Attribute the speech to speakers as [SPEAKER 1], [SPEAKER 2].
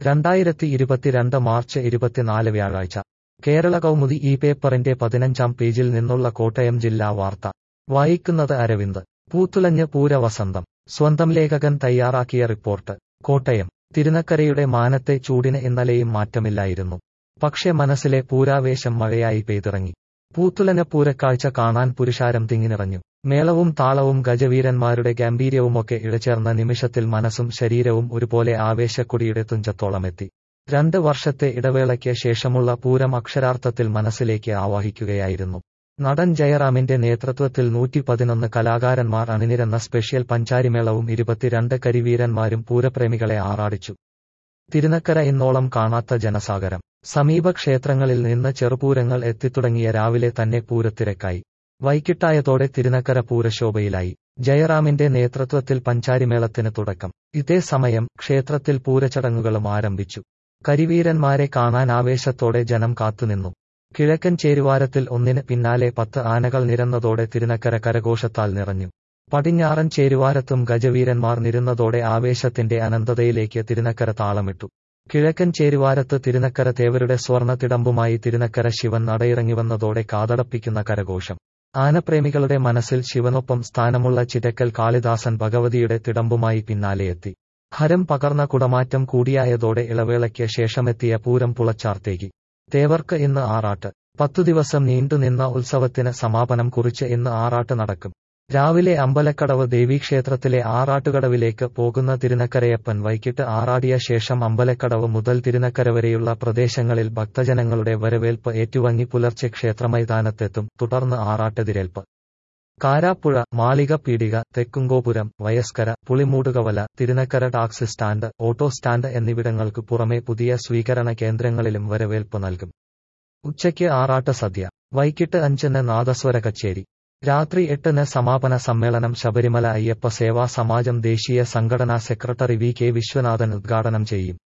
[SPEAKER 1] രണ്ടായിരത്തി ഇരുപത്തിരണ്ട് മാർച്ച് ഇരുപത്തിനാല് വ്യാഴാഴ്ച കേരള കൗമുദി ഈ പേപ്പറിന്റെ പതിനഞ്ചാം പേജിൽ നിന്നുള്ള കോട്ടയം ജില്ലാ വാർത്ത വായിക്കുന്നത് അരവിന്ദ് പൂത്തുലഞ്ഞ് പൂരവസന്തം സ്വന്തം ലേഖകൻ തയ്യാറാക്കിയ റിപ്പോർട്ട് കോട്ടയം തിരുനക്കരയുടെ മാനത്തെ ചൂടിന് ഇന്നലെയും മാറ്റമില്ലായിരുന്നു പക്ഷെ മനസ്സിലെ പൂരാവേശം മഴയായി പെയ്തിറങ്ങി പൂത്തുലഞ്ഞ പൂരക്കാഴ്ച കാണാൻ പുരുഷാരം തിങ്ങിനിറഞ്ഞു മേളവും താളവും ഗജവീരന്മാരുടെ ഗാംഭീര്യവുമൊക്കെ ഇഴചേർന്ന നിമിഷത്തിൽ മനസ്സും ശരീരവും ഒരുപോലെ ആവേശക്കൊടിയുടെ തുഞ്ചത്തോളമെത്തി രണ്ട് വർഷത്തെ ഇടവേളയ്ക്ക് ശേഷമുള്ള പൂരം അക്ഷരാർത്ഥത്തിൽ മനസ്സിലേക്ക് ആവാഹിക്കുകയായിരുന്നു നടൻ ജയറാമിന്റെ നേതൃത്വത്തിൽ നൂറ്റി പതിനൊന്ന് കലാകാരന്മാർ അണിനിരന്ന സ്പെഷ്യൽ പഞ്ചാരിമേളവും ഇരുപത്തിരണ്ട് കരിവീരന്മാരും പൂരപ്രേമികളെ ആറാടിച്ചു തിരുനക്കര ഇന്നോളം കാണാത്ത ജനസാഗരം സമീപ ക്ഷേത്രങ്ങളിൽ നിന്ന് ചെറുപൂരങ്ങൾ എത്തിത്തുടങ്ങിയ രാവിലെ തന്നെ പൂരത്തിരക്കായി വൈകിട്ടായതോടെ തിരുനക്കര പൂരശോഭയിലായി ജയറാമിന്റെ നേതൃത്വത്തിൽ പഞ്ചാരിമേളത്തിന് തുടക്കം ഇതേ സമയം ക്ഷേത്രത്തിൽ പൂരചടങ്ങുകളും ആരംഭിച്ചു കരിവീരന്മാരെ കാണാൻ ആവേശത്തോടെ ജനം കാത്തുനിന്നു കിഴക്കൻ ചേരുവാരത്തിൽ ഒന്നിന് പിന്നാലെ പത്ത് ആനകൾ നിരന്നതോടെ തിരുനക്കര കരഘോഷത്താൽ നിറഞ്ഞു പടിഞ്ഞാറൻ ചേരുവാരത്തും ഗജവീരന്മാർ നിരുന്നതോടെ ആവേശത്തിന്റെ അനന്തതയിലേക്ക് തിരുനക്കര താളമിട്ടു കിഴക്കൻ ചേരുവാരത്ത് തിരുനക്കര തേവരുടെ സ്വർണ്ണ തിടമ്പുമായി തിരുനക്കര ശിവൻ നടയിറങ്ങിവന്നതോടെ കാതടപ്പിക്കുന്ന കരഘോഷം ആനപ്രേമികളുടെ മനസ്സിൽ ശിവനൊപ്പം സ്ഥാനമുള്ള ചിറ്റക്കൽ കാളിദാസൻ ഭഗവതിയുടെ തിടമ്പുമായി പിന്നാലെയെത്തി ഹരം പകർന്ന കുടമാറ്റം കൂടിയായതോടെ ഇളവേളയ്ക്ക് ശേഷമെത്തിയ പൂരം പുളച്ചാർത്തേക്ക് തേവർക്ക് ഇന്ന് ആറാട്ട് പത്തു ദിവസം നീണ്ടുനിന്ന ഉത്സവത്തിന് സമാപനം കുറിച്ച് ഇന്ന് ആറാട്ട് നടക്കും രാവിലെ അമ്പലക്കടവ് ദേവീക്ഷേത്രത്തിലെ ആറാട്ടുകടവിലേക്ക് പോകുന്ന തിരുനക്കരയപ്പൻ വൈകിട്ട് ആറാടിയ ശേഷം അമ്പലക്കടവ് മുതൽ തിരുനക്കര വരെയുള്ള പ്രദേശങ്ങളിൽ ഭക്തജനങ്ങളുടെ വരവേൽപ്പ് ഏറ്റുവാങ്ങി പുലർച്ചെ ക്ഷേത്രമൈതാനത്തെത്തും തുടർന്ന് ആറാട്ടെതിരേൽപ്പ് കാരാപ്പുഴ മാളിക പീടിക Thekkumgopuram Vayaskara Pulimoodukavala Thirunakkara taxi stand auto stand എന്നിവിടങ്ങൾക്ക് പുറമെ പുതിയ സ്വീകരണ കേന്ദ്രങ്ങളിലും വരവേൽപ്പ് നൽകും ഉച്ചയ്ക്ക് ആറാട്ട് സദ്യ വൈകിട്ട് അഞ്ചിന് നാദസ്വര കച്ചേരി രാത്രി എട്ടിന് സമാപന സമ്മേളനം ശബരിമല അയ്യപ്പ സേവാ സമാജം ദേശീയ സംഘടനാ സെക്രട്ടറി വി കെ വിശ്വനാഥൻ ഉദ്ഘാടനം ചെയ്യും